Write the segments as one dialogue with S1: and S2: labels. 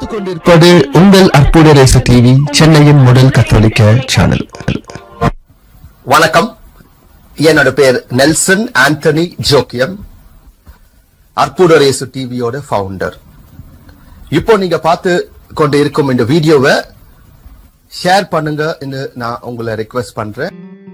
S1: பார்த்துக் கொண்டிருப்பது உங்கள் அற்புத ரேசு டிவி சென்னையின் முதல் கத்தோலிக்க சேனல்
S2: வணக்கம் என்னோட பேர் நெல்சன் ஆண்டனி ஜோக்கியம் அற்புதரேசு டிவியோட ஃபவுண்டர் இப்போ நீங்க பார்த்து கொண்டு இருக்கும் இந்த வீடியோவை ஷேர் பண்ணுங்க நான் உங்களை ரெக்வெஸ்ட் பண்றேன்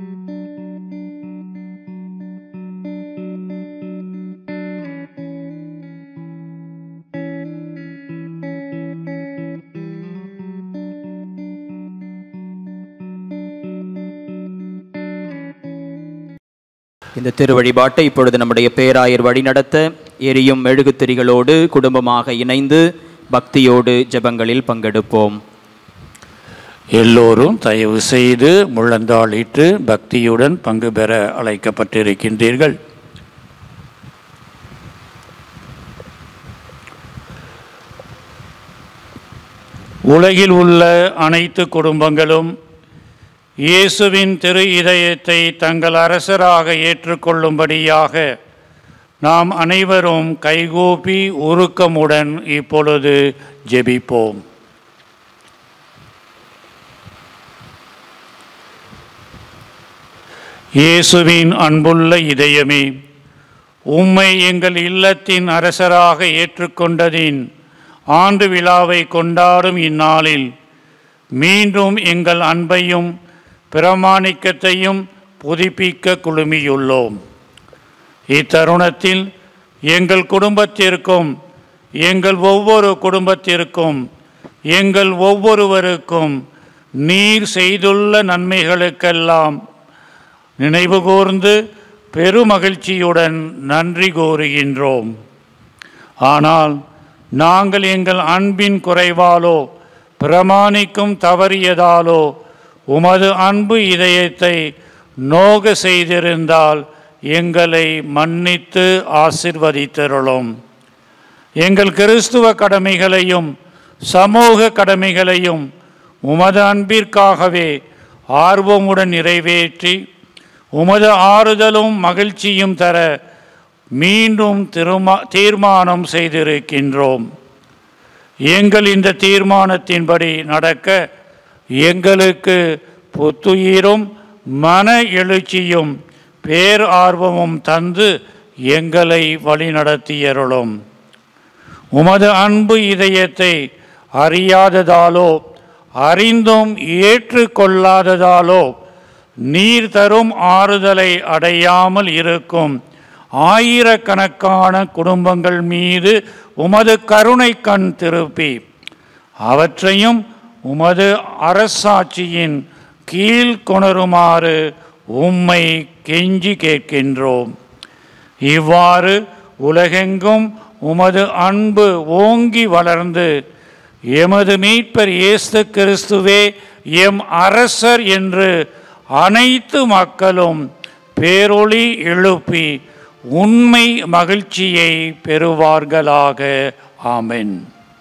S3: இந்த திருவழிபாட்டை இப்பொழுது நம்முடைய பேராயர் வழிநடத்த எரியும் மெழுகுத்திரிகளோடு குடும்பமாக இணைந்து பக்தியோடு ஜெபங்களில் பங்கெடுப்போம்
S4: எல்லோரும் தயவு செய்து முழந்தாளிட்டு பக்தியுடன் பங்கு பெற அழைக்கப்பட்டிருக்கின்றீர்கள் உலகில் உள்ள அனைத்து குடும்பங்களும் இயேசுவின் திரு இதயத்தை தங்கள் அரசராக ஏற்றுக்கொள்ளும்படியாக நாம் அனைவரும் கைகூப்பி உருக்கமுடன் இப்பொழுது ஜெபிப்போம் இயேசுவின் அன்புள்ள இதயமே உம்மை எங்கள் இல்லத்தின் அரசராக ஏற்றுக்கொண்டதின் ஆண்டு விழாவை கொண்டாடும் இந்நாளில் மீண்டும் எங்கள் அன்பையும் பிரமாணிக்கத்தையும் புதுப்பிக்க குழுமியுள்ளோம் இத்தருணத்தில் எங்கள் குடும்பத்திற்கும் எங்கள் ஒவ்வொரு குடும்பத்திற்கும் எங்கள் ஒவ்வொருவருக்கும் நீர் செய்துள்ள நன்மைகளுக்கெல்லாம் நினைவு கூர்ந்து பெருமகிழ்ச்சியுடன் நன்றி கூறுகின்றோம் ஆனால் நாங்கள் எங்கள் அன்பின் குறைவாலோ பிரமாணிக்கும் தவறியதாலோ உமது அன்பு இதயத்தை நோக செய்திருந்தால் எங்களை மன்னித்து ஆசிர்வதித்தருளும் எங்கள் கிறிஸ்துவ கடமைகளையும் சமூக கடமைகளையும் உமது அன்பிற்காகவே ஆர்வமுடன் நிறைவேற்றி உமது ஆறுதலும் மகிழ்ச்சியும் தர மீண்டும் திருமா தீர்மானம் செய்திருக்கின்றோம் எங்கள் இந்த தீர்மானத்தின்படி நடக்க எங்களுக்கு புத்துயிரும் மன எழுச்சியும் பேர் ஆர்வமும் தந்து எங்களை வழிநடத்தியருளும் உமது அன்பு இதயத்தை அறியாததாலோ அறிந்தும் ஏற்றுக்கொள்ளாததாலோ நீர் தரும் ஆறுதலை அடையாமல் இருக்கும் ஆயிரக்கணக்கான குடும்பங்கள் மீது உமது கருணை கண் திருப்பி அவற்றையும் உமது அரசாட்சியின் கீழ் கொணருமாறு உம்மை கெஞ்சி கேட்கின்றோம் இவ்வாறு உலகெங்கும் உமது அன்பு ஓங்கி வளர்ந்து எமது மீட்பர் இயேசு கிறிஸ்துவே எம் அரசர் என்று அனைத்து மக்களும் பேரொளி எழுப்பி உண்மை மகிழ்ச்சியை பெறுவார்களாக ஆமென்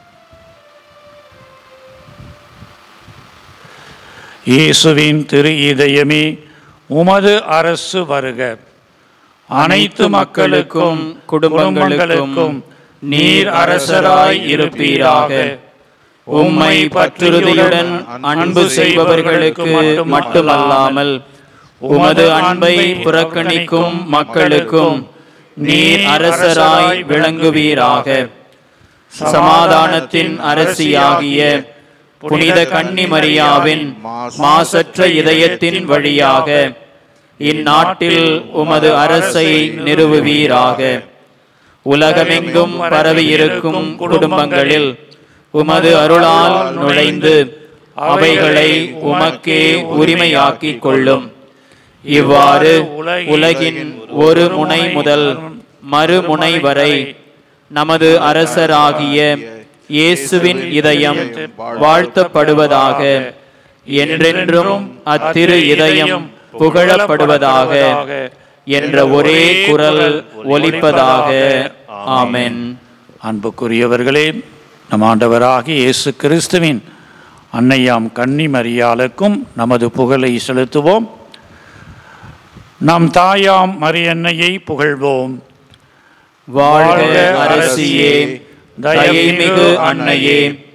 S4: இயேசுவின் திரு இதயமே உமது அரசு வருக அனைத்து மக்களுக்கும் குடும்பங்களுக்கும் நீர் அரசராய் இருப்பீராக
S3: உம்மை பற்றுறுதியுடன் அன்பு செய்பவர்களுக்கு மட்டுமல்லாமல் உமது அன்பை புறக்கணிக்கும் மக்களுக்கும் நீர் அரசராய் விளங்குவீராக சமாதானத்தின் அரசியாகிய புனித கன்னி மரியாவின் மாசற்ற இதயத்தின் வழியாக இந்நாட்டில் உமது அரசை நிறுவுவீராக உலகமெங்கும் பரவியிருக்கும் குடும்பங்களில் உமது அருளால் நுழைந்து அவைகளை உமக்கே உரிமையாக்கிக் கொள்ளும் இவ்வாறு உலகின் ஒரு முனை முதல் மறுமுனை வரை நமது அரசராகிய இயேசுவின் இதயம் வாழ்த்தப்படுவதாக என்றென்றும் அத்திரு இதயம் புகழப்படுவதாக என்ற ஒரே குரல் ஒலிப்பதாக ஆமென்
S4: அன்புக்குரியவர்களே நம் ஆண்டவராகிய இயேசு கிறிஸ்துவின் அன்னையாம் கன்னி மரியாளுக்கும் நமது புகழை செலுத்துவோம் நம் தாயாம் மரியன்னையை புகழ்வோம்
S3: வாழ்க அரசியே தயைமிகு அன்னையே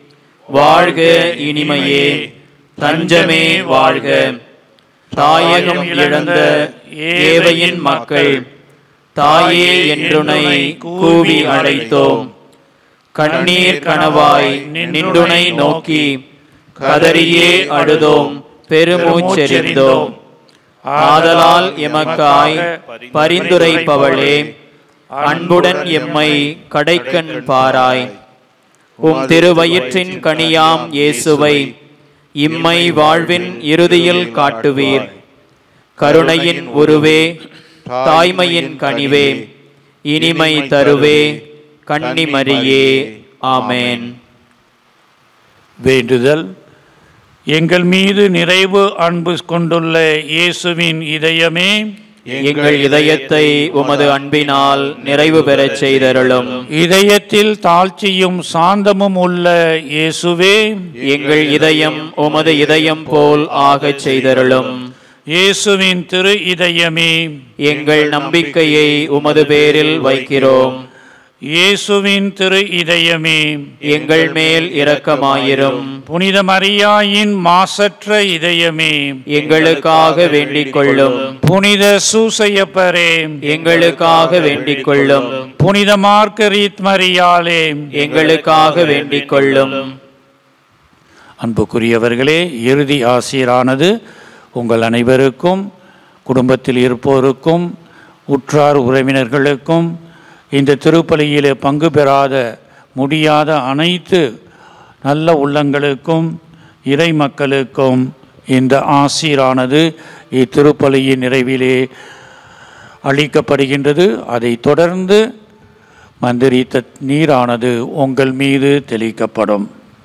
S3: வாழ்க இனிமையே தஞ்சமே வாழ்க தாயகம் இழந்த ஏவையின் மக்கள் தாயே என்றுனை கூவி அழைத்தோம் கண்ணீர் கனவாய் நின்றுனை நோக்கி கதறியே அழுதோம் பெருமூச்செறிந்தோம் ஆதலால் எமக்காய் பரிந்துரைப்பவளே அன்புடன் எம்மை கடைக்கண் பாராய் உம் திருவயிற்றின் கனியாம் இயேசுவை இம்மை வாழ்வின் இறுதியில் காட்டுவீர் கருணையின் உருவே தாய்மையின் கனிவே இனிமை தருவே கன்னிமரியே ஆமென்
S4: வேண்டுதல் எங்கள் மீது நிறைவு அன்பு கொண்டுள்ள இயேசுவின் இதயமே
S3: எங்கள் இதயத்தை உமது அன்பினால் நிறைவு பெறச் செய்தருளும்
S4: இதயத்தில் தாழ்ச்சியும் சாந்தமும் உள்ள இயேசுவே
S3: எங்கள் இதயம் உமது இதயம் போல் ஆகச் செய்தருளும்
S4: இயேசுவின் திரு இதயமே
S3: எங்கள் நம்பிக்கையை உமது பேரில் வைக்கிறோம்
S4: இயேசுவின் திரு இதயமே
S3: எங்கள் மேல் இரக்கமாயிரும்
S4: புனித மரியாயின் மாசற்ற இதயமே
S3: எங்களுக்காக வேண்டிக் கொள்ளும்
S4: புனித சூசையப்பரே
S3: எங்களுக்காக வேண்டிக் கொள்ளும்
S4: புனித மார்கரீத் மரியாளே
S3: எங்களுக்காக வேண்டிக் கொள்ளும்
S4: அன்புக்குரியவர்களே இறுதி ஆசிரானது உங்கள் அனைவருக்கும் குடும்பத்தில் இருப்போருக்கும் உற்றார் உறவினர்களுக்கும் இந்த திருப்பலியிலே பங்கு பெறாத முடியாத அனைத்து நல்ல உள்ளங்களுக்கும் இறை மக்களுக்கும் இந்த ஆசீரானது இத்திருப்பலியின் நிறைவிலே அளிக்கப்படுகின்றது அதை தொடர்ந்து மந்திரித்த நீரானது உங்கள் மீது தெளிக்கப்படும்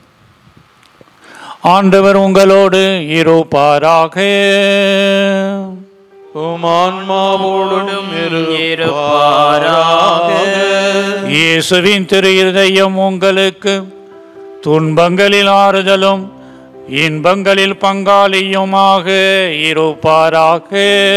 S4: ஆண்டவர் உங்களோடு இருப்பாராக
S3: உமான்மாவோடும் இருப்பாராக
S4: இயேசுவின் திரு இருதயம் உங்களுக்கு துன்பங்களில் ஆறுதலும் இன்பங்களில் பங்காளியுமாக இருப்பாராக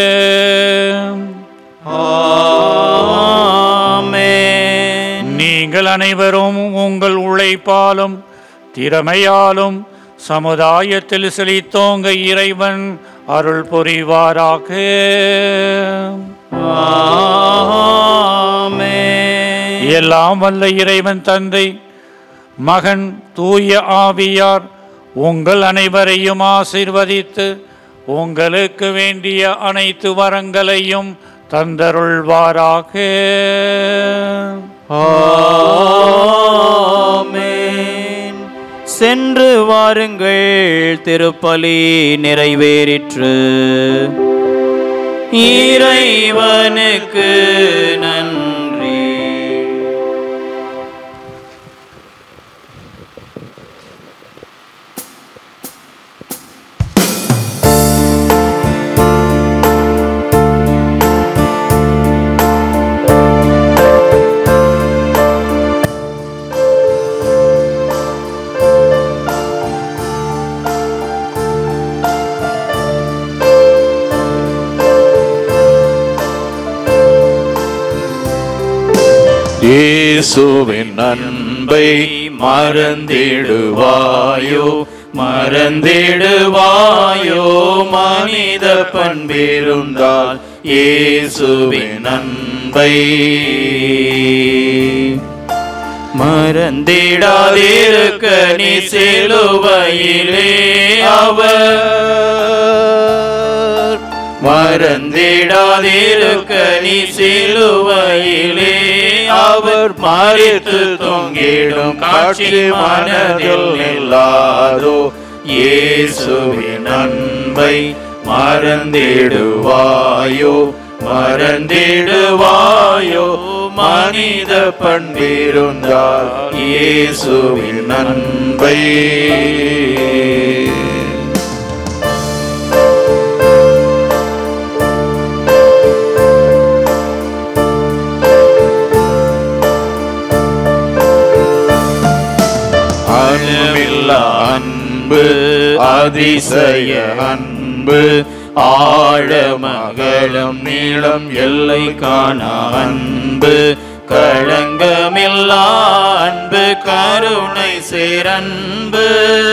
S3: ஆமென்
S4: நீங்கள் அனைவரும் உங்கள் உழைப்பாலும் திறமையாலும் சமுதாயத்தில் செழித்தோங்க இறைவன் அருள் புரிவாராக
S3: ஆமென்
S4: எல்லாம் வல்ல இறைவன் தந்தை மகன் தூய ஆவியார் உங்கள் அனைவரையும் ஆசீர்வதித்து உங்களுக்கு வேண்டிய அனைத்து வரங்களையும் தந்தருள்வாராக
S3: ஆமென் சென்று வாருங்கள் திருப்பலி நிறைவேறிற்று இறைவனுக்கு நன்றி
S5: இயேசுவின் அன்பை மறந்திடுவாயோ மறந்திடுவாயோ மனித பண்பிருந்தால் இயேசுவின் அன்பை மறந்திடாதிருக்க நீ சிலுவையிலே அவர் மறந்திடாதிருக்க நீ சிலுவையிலே அவர் மறித்து தொங்கிடும் காட்சி மனதில் நில்லாதோ இயேசுவின் அன்பை மறந்திடுவாயோ மறந்திடுவாயோ மனித பண்பிருந்தால் இயேசுவின் அன்பை அணுமில்லா அன்பு அதிசய அன்பு ஆழமகலம் நீளம் எல்லை காண அன்பு களங்கமில்லா அன்பு கருணை சேரன்பு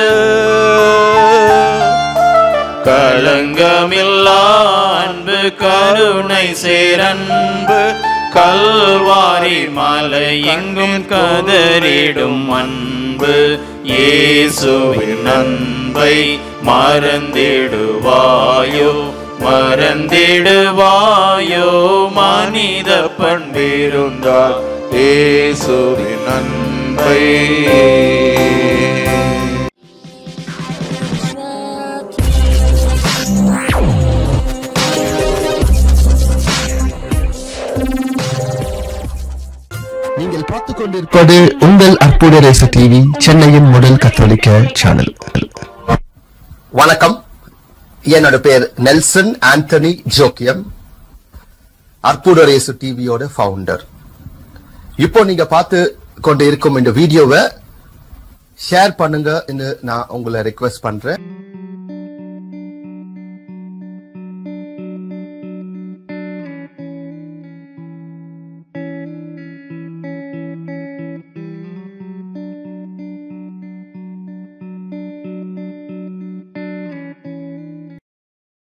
S5: களங்கமில்லா அன்பு கருணை சேரன்பு கல்வாரி மலை எங்கும் கதறிடும் அன்பு இயேசுவின் அன்பை மறந்திடுவாயோ மறந்திடுவாயோ மனித பண்பிருந்தால் இயேசுவின் அன்பை
S2: நீங்கள் பார்த்துக் கொண்டிருப்பது
S1: இப்போது உங்கள் அற்புத ரேசு டிவி சென்னையின் முதல் கத்தோலிக்க சேனல்
S2: வணக்கம் என்னோட பேர் நெல்சன் ஆண்டனி ஜோக்கியம் அற்புதரேசு டிவியோட ஃபவுண்டர் இப்போ நீங்க பார்த்து கொண்டு இருக்கும் இந்த வீடியோவை ஷேர் பண்ணுங்க நான் உங்களை ரெக்வெஸ்ட் பண்றேன்